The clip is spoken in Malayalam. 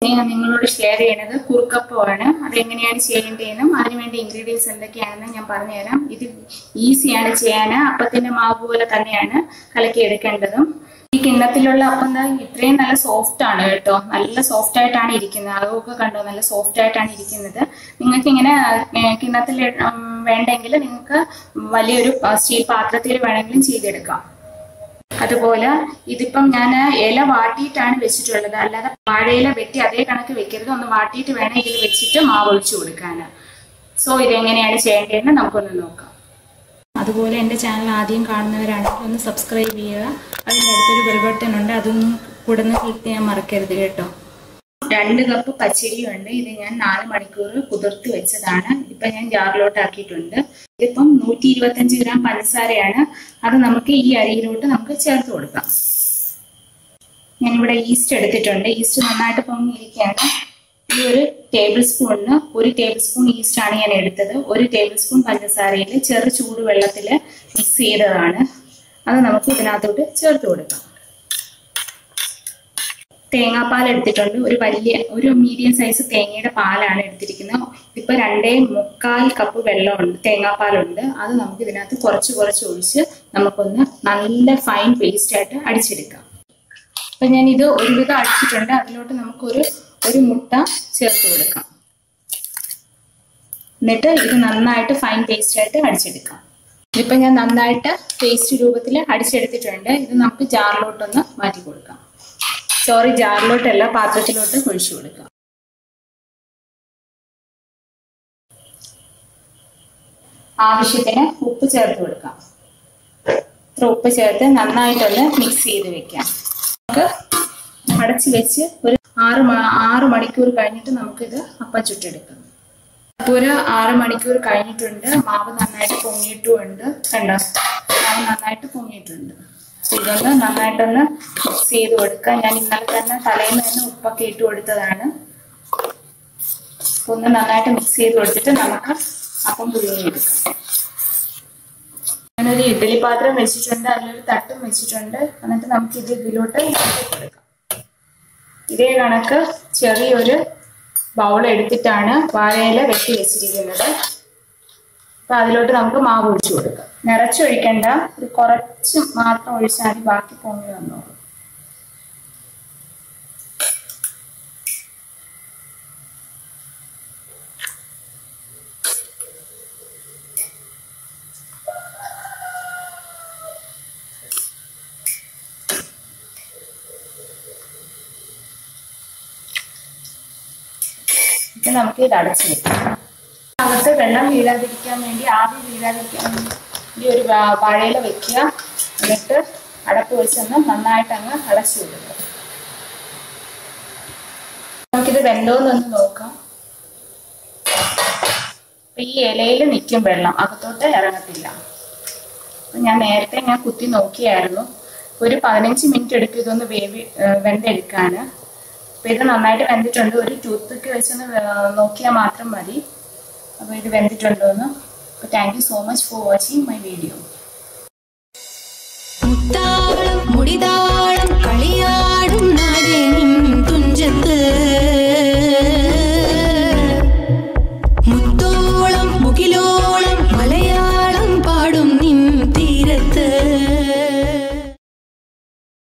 ഞാൻ നിങ്ങളോട് ഷെയർ ചെയ്യണത് കുറുക്കപ്പമാണ് അതെങ്ങനെയാണ് ചെയ്യേണ്ടതെന്നും അതിനുവേണ്ട ഇൻഗ്രീഡിയൻസ് എന്തൊക്കെയാണെന്ന് ഞാൻ പറഞ്ഞുതരാം ഇത് ഈസിയാണ് ചെയ്യാൻ അപ്പത്തിന്റെ മാവ് പോലെ തന്നെയാണ് കലക്കി എടുക്കേണ്ടതും ഈ കിണ്ണത്തിലുള്ള അപ്പം ദാ ഇത്രയും നല്ല സോഫ്റ്റ് ആണ് കേട്ടോ നല്ല സോഫ്റ്റ് ആയിട്ടാണ് ഇരിക്കുന്നത് അതൊക്കെ കണ്ടോ നല്ല സോഫ്റ്റ് ആയിട്ടാണ് ഇരിക്കുന്നത് നിങ്ങൾക്ക് ഇങ്ങനെ ഏഹ്, കിണ്ണത്തിൽ ഉം, വേണ്ടെങ്കിൽ നിങ്ങൾക്ക് വലിയൊരു സ്റ്റീൽ പാത്രത്തിൽ വേണമെങ്കിലും ചെയ്തെടുക്കാം അതുപോലെ ഇതിപ്പം ഞാൻ ഇല വാട്ടിയിട്ടാണ് വെച്ചിട്ടുള്ളത് അല്ലാതെ വാഴയില വെട്ടി അതേ കണക്ക് വെക്കരുത് ഒന്ന് വാട്ടിയിട്ട് വേണം ഇതിൽ വെച്ചിട്ട് മാവ് ഒഴിച്ചു കൊടുക്കാൻ സോ ഇതെങ്ങനെയാണ് ചെയ്യേണ്ടതെന്ന് നമുക്കൊന്ന് നോക്കാം അതുപോലെ എൻ്റെ ചാനൽ ആദ്യം കാണുന്നവരാണെങ്കിൽ ഒന്ന് സബ്സ്ക്രൈബ് ചെയ്യുക അതിൻ്റെ അടുത്തൊരു ബെൽ ബട്ടൺ ഉണ്ട് അതൊന്നും കൂടെ ഒന്ന് ക്ലിക്ക് ചെയ്യാൻ മറക്കരുത് കേട്ടോ രണ്ട് കപ്പ് പച്ചരിയുണ്ട് ഇത് ഞാൻ നാല് മണിക്കൂർ കുതിർത്ത് വെച്ചതാണ് ഇപ്പൊ ഞാൻ ജാറിലോട്ട് ആക്കിയിട്ടുണ്ട് ഇതിപ്പം നൂറ്റി ഇരുപത്തഞ്ച് ഗ്രാം പഞ്ചസാരയാണ് അത് നമുക്ക് ഈ അരിയിലോട്ട് നമുക്ക് ചേർത്ത് കൊടുക്കാം ഞാനിവിടെ ഈസ്റ്റ് എടുത്തിട്ടുണ്ട് ഈസ്റ്റ് നന്നായിട്ട് പൊങ്ങിയിരിക്കുകയാണ് ഈ ഒരു ടേബിൾ സ്പൂണിന് ഒരു ടേബിൾ സ്പൂൺ ഈസ്റ്റ് ആണ് ഞാൻ എടുത്തത് ഒരു ടേബിൾ സ്പൂൺ പഞ്ചസാരയിൽ ചെറു ചൂട് വെള്ളത്തിൽ മിക്സ് ചെയ്തതാണ് അത് നമുക്ക് ഇതിനകത്തോട്ട് ചേർത്ത് കൊടുക്കാം തേങ്ങാപ്പാൽ എടുത്തിട്ടുണ്ട് ഒരു വലിയ ഒരു മീഡിയം സൈസ് തേങ്ങയുടെ പാലാണ് എടുത്തിരിക്കുന്നത് ഇപ്പൊ രണ്ടേ മുക്കാൽ കപ്പ് വെള്ളമുണ്ട് തേങ്ങാപ്പാലുണ്ട് അത് നമുക്ക് ഇതിനകത്ത് കുറച്ച് കുറച്ച് ഒഴിച്ച് നമുക്കൊന്ന് നല്ല ഫൈൻ പേസ്റ്റ് ആയിട്ട് അടിച്ചെടുക്കാം അപ്പൊ ഞാൻ ഇത് ഒരുവിധം അടിച്ചിട്ടുണ്ട് അതിലോട്ട് നമുക്കൊരു ഒരു മുട്ട ചേർത്ത് കൊടുക്കാം എന്നിട്ട് ഇത് നന്നായിട്ട് ഫൈൻ പേസ്റ്റ് ആയിട്ട് അടിച്ചെടുക്കാം ഇതിപ്പോ ഞാൻ നന്നായിട്ട് പേസ്റ്റ് രൂപത്തിൽ അടിച്ചെടുത്തിട്ടുണ്ട് ഇത് നമുക്ക് ജാറിലോട്ടൊന്ന് മാറ്റി കൊടുക്കാം സോറി ജാറിലോട്ടല്ല പാത്രത്തിലോട്ട് ഒഴിച്ചു കൊടുക്കാം ആവശ്യത്തിന് ഉപ്പ് ചേർത്ത് കൊടുക്കാം ഇത്ര ഉപ്പ് ചേർത്ത് നന്നായിട്ടൊന്ന് മിക്സ് ചെയ്ത് വെക്കാം നമുക്ക് അടച്ച് വെച്ച് ഒരു ആറ് മ- ആറ് മണിക്കൂർ കഴിഞ്ഞിട്ട് നമുക്കിത് അപ്പം ചുട്ടെടുക്കാം അപ്പോൾ ഒരു ആറ് മണിക്കൂർ കഴിഞ്ഞിട്ടുണ്ട് മാവ് നന്നായിട്ട് പൊങ്ങിയിട്ടുമുണ്ട് കണ്ടോ മാവ് നന്നായിട്ട് പൊങ്ങിയിട്ടുണ്ട് അപ്പൊ ഇതൊന്ന് നന്നായിട്ടൊന്ന് മിക്സ് ചെയ്ത് കൊടുക്കുക ഞാൻ ഇന്നലെ തന്നെ തലേന്ന് തന്നെ ഉപ്പൊക്കെ ഇട്ട് കൊടുത്തതാണ് അപ്പൊ ഒന്ന് നന്നായിട്ട് മിക്സ് ചെയ്ത് കൊടുത്തിട്ട് നമുക്ക് അപ്പം പുഴുങ്ങിയെടുക്കാം ഞാനൊരു ഇഡ്ഡലി പാത്രം വെച്ചിട്ടുണ്ട് അതിലൊരു തട്ടും വെച്ചിട്ടുണ്ട് എന്നിട്ട് നമുക്ക് ഇത് ഇതിലോട്ട് ഇട്ട് കൊടുക്കാം ഇതേ കണക്ക് ചെറിയൊരു ബൗൾ എടുത്തിട്ടാണ് വാഴയില വെട്ടി വെച്ചിരിക്കുന്നത് അപ്പൊ അതിലോട്ട് നമുക്ക് മാവ് ഒഴിച്ചു കൊടുക്കാം നിറച്ചൊഴിക്കണ്ട ഒരു കുറച്ച് മാത്രം ഒഴിച്ചാൽ മതി ബാക്കി പൊങ്ങി വന്നോളൂ ഇത് നമുക്ക് ഇത് അടച്ചു വെക്കാം അകത്ത് വെള്ളം വീഴാതിരിക്കാൻ വേണ്ടി ആവി വീഴാതിരിക്കാൻ വേണ്ടി ഒരു വാ- വാഴയില വെക്കുക എന്നിട്ട് അടപ്പ് വെച്ചൊന്ന് നന്നായിട്ട് അങ്ങ് അടച്ചു കൊടുക്കുക നമുക്കിത് വെന്തോന്നൊന്ന് നോക്കാം അപ്പൊ ഈ ഇലയിൽ നിൽക്കും വെള്ളം അകത്തോട്ട് ഇറങ്ങത്തില്ല അപ്പൊ ഞാൻ നേരത്തെ ഞാൻ കുത്തി നോക്കിയായിരുന്നു ഒരു പതിനഞ്ച് മിനിറ്റ് എടുക്കും ഇതൊന്ന് വേവി ഏഹ് വെന്തെടുക്കാന് അപ്പൊ ഇത് നന്നായിട്ട് വെന്തിട്ടുണ്ട് ഒരു ടൂത്ത് പിക്ക് വെച്ചൊന്ന് വേ- നോക്കിയാൽ മാത്രം മതി അപ്പോൾ ഇത് വെന്തിട്ടുണ്ടോന്ന് അപ്പോൾ thank you so much for watching my video മുത്താളം മുടിതാളം